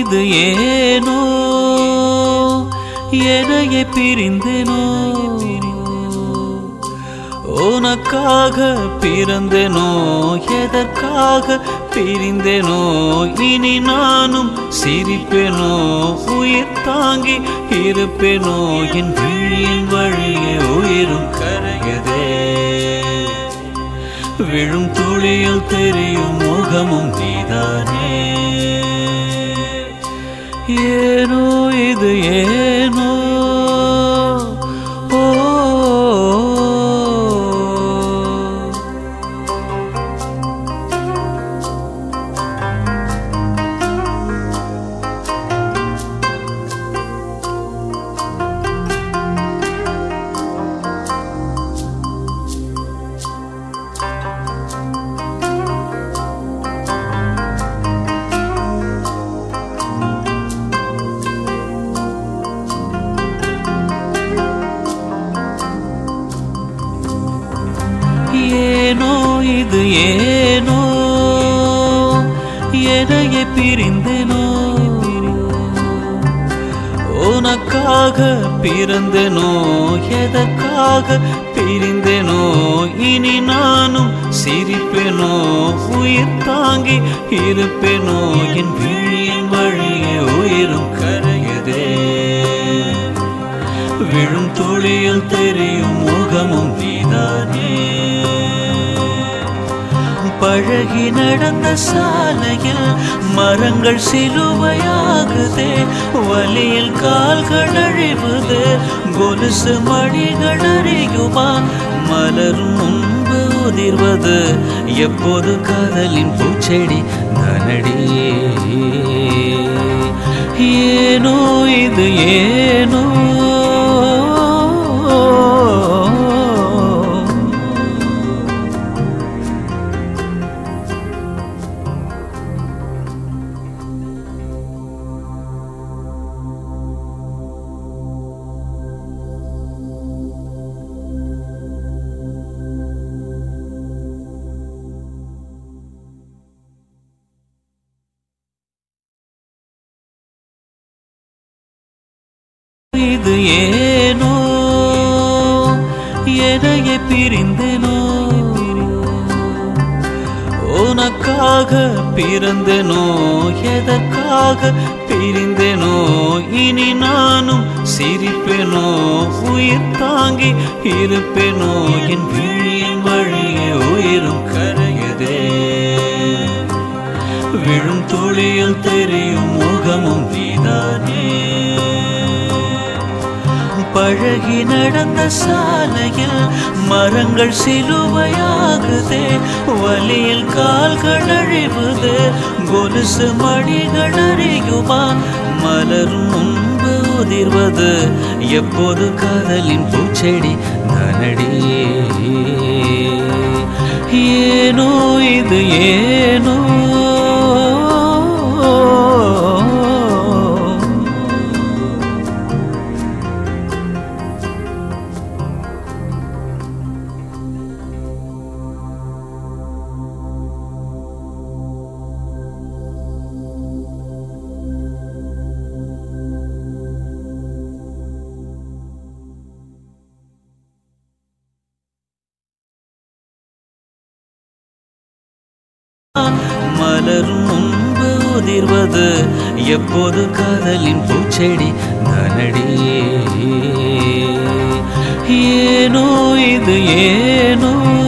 இது ஏனோ எனையே பிரிந்தேனோ உனக்காக பிறந்தேனோ எதற்காக பிரிந்தேனோ இனி நானும் சிரிப்பேனோ உயிர் தாங்கி இருப்பேனோ என் விழியின் வழியே உயிரும் கரையதே விழும் துளியில் தெரியும் முகமும் நீதானே ஏனோ இது ஏனோ ஓ ஏனோ இது ஏனோ எனையே பிரிந்தேனோ உனக்காக பிறந்தேனோ எதற்காக பிரிந்தேனோ இனி நானும் சிரிப்பேனோ உயிர் தாங்கி இருப்பேனோ என் விழியின் வழியே உயிரும் கரையதே விழும் துளியில் தெரியும் முகமும் நீதானே பழகி நடந்த சாலையில் மரங்கள் சிலுவையாகுதே வலியில் கால்கள் அழிவுது கொலுசு மணிகள் அறியுமா மலரும் முன்பு உதிர்வது எப்போது காதலின் பூச்செடி நனடியே ஏனோ இது ஏனோ இது ஏனோ எனையே பிரிந்தேனோ உனக்காக பிறந்தேனோ எதற்காக பிரிந்தேனோ இனி நானும் சிரிப்பேனோ உயிர் தாங்கி இருப்பேனோ என் விழியின் வழியே உயிரும் கரையதே விழும் துளியில் தெரியும் முகமும் நீதானே பழகி நடந்த சாலையில் மரங்கள் சிலுவையாகுதே வலியில் கால்கள் அழிவுது கொலுசு மணிகள் அறியுமா மலரும் முன்பு உதிர்வது எப்போது காதலின் பூச்செடி நனடியே ஏனோ இது ஏனோ மலரும் முன்பு உதிர்வது எப்போது காதலின் பூச்செடி நனடியே ஏனோ இது ஏனோ